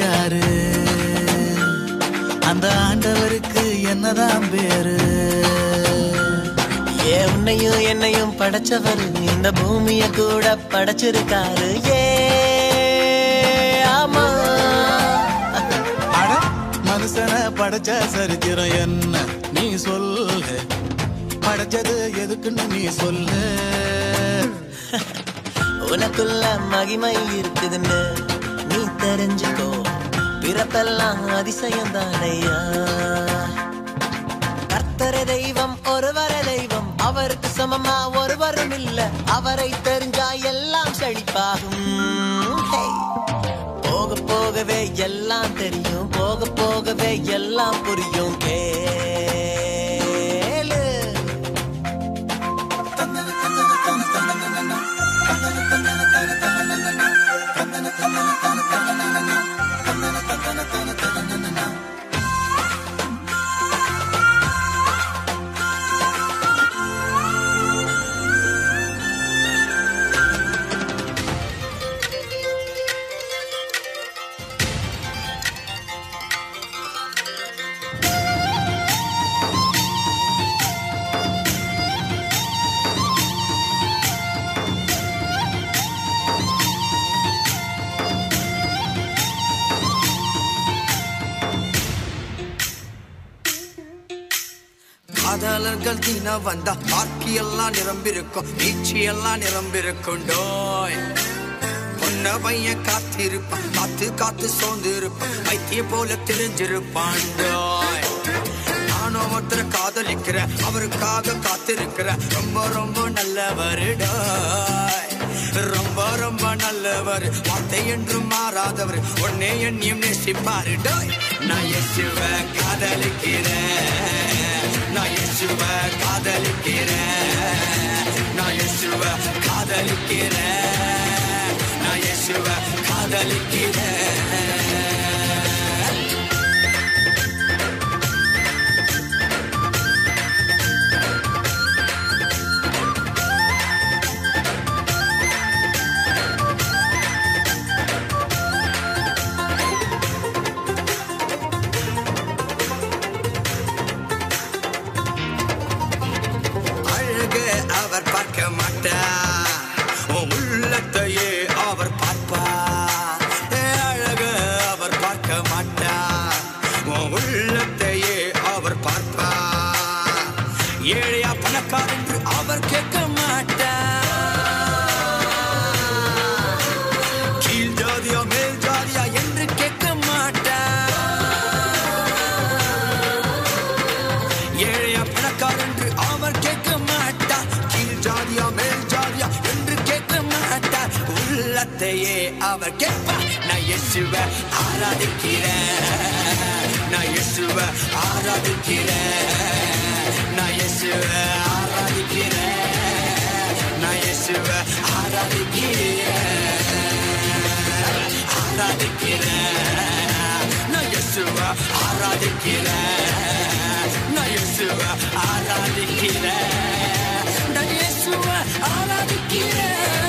யாரு அந்த ஆண்டவருக்கு என்னதான் பேரு ஏ உன்னையும் என்னையும் படைச்சவர் இந்த பூமிய கூட படைச்சிருக்காரு ஏ ஆமா அட மனுஷனை படைச்ச சரித்திரம் என்ன நீ சொல்லு படைச்சது எதுக்குன்னு நீ சொல்லு உனக்குள்ள மகிமை இருக்குதுன்னு நீ தெரிஞ்சுக்கோ பிறப்பெல்லாம் அதிசயம் தானையா கர்த்தர தெய்வம் ஒருவர தெய்வம் அவருக்கு சமமா ஒருவரும் இல்ல அவரை தெரிஞ்சா எல்லாம் செழிப்பாகும் ஹே! போக போகவே எல்லாம் தெரியும் போக போகவே எல்லாம் புரியும் கேளு காதலர்கள் தினம் வந்தா பார்க்கி எல்லாம் நிரம்பிருக்கும் நீச்சி எல்லாம் நிரம்பிருக்கும் டோய் பொண்ண பையன் காத்திருப்பான் காத்து காத்து சோர்ந்து இருப்பான் வைத்திய போல தெரிஞ்சிருப்பான் டோய் நானும் ஒருத்தரை காதலிக்கிறேன் அவருக்காக காத்திருக்கிறேன் ரொம்ப ரொம்ப நல்லவர் டோய் ரொம்ப ரொம்ப நல்லவர் வார்த்தை என்றும் மாறாதவர் உன்னே எண்ணியும் நேசிப்பாரு டோய் நான் இயேசுவ காதலிக்கிறேன் நான் இயேசுவ காதலிக்கிறேன் நான் இயேசுவ காதலிக்கிறேன் நான் இயேசுவ காதலிக்கிறேன் அழகு அவர் பார்க்க மாட்டார் உன் உள்ளத்தையே அவர் பார்ப்பார் ஏ, அழகு அவர் பார்க்க மாட்டார் உன் உள்ளத்தையே அவர் பார்ப்பார் ஏழையா பணக்கார் என்று அவர் கேட்க மாட்டார் கீழ் ஜாதியா மேல் ஜாதியா என்று கேட்க மாட்டார் ஏழையா பணக்கார் என்று அவர் கேட்க மாட்டார் கீழ் ஜாதியா மேல் ஜாதியா என்று கேட்க மாட்டார் உள்ளத்தையே அவர் கேட்பார் நான் இயேசுவ ஆராதிக்கிறேன் நான் இயேசுவ ஆராதிக்கிறேன் நான் இயேசுவ ஆராதிக்கிறேன் நான் இயேசுவ ஆராதிக்கிறேன் ஆராதிக்கிறேன் நான் இயேசுவ ஆராதிக்கிறேன் நான் இயேசுவ ஆராதிக்கிறேன் நான் இயேசுவ ஆராதிக்கிறேன்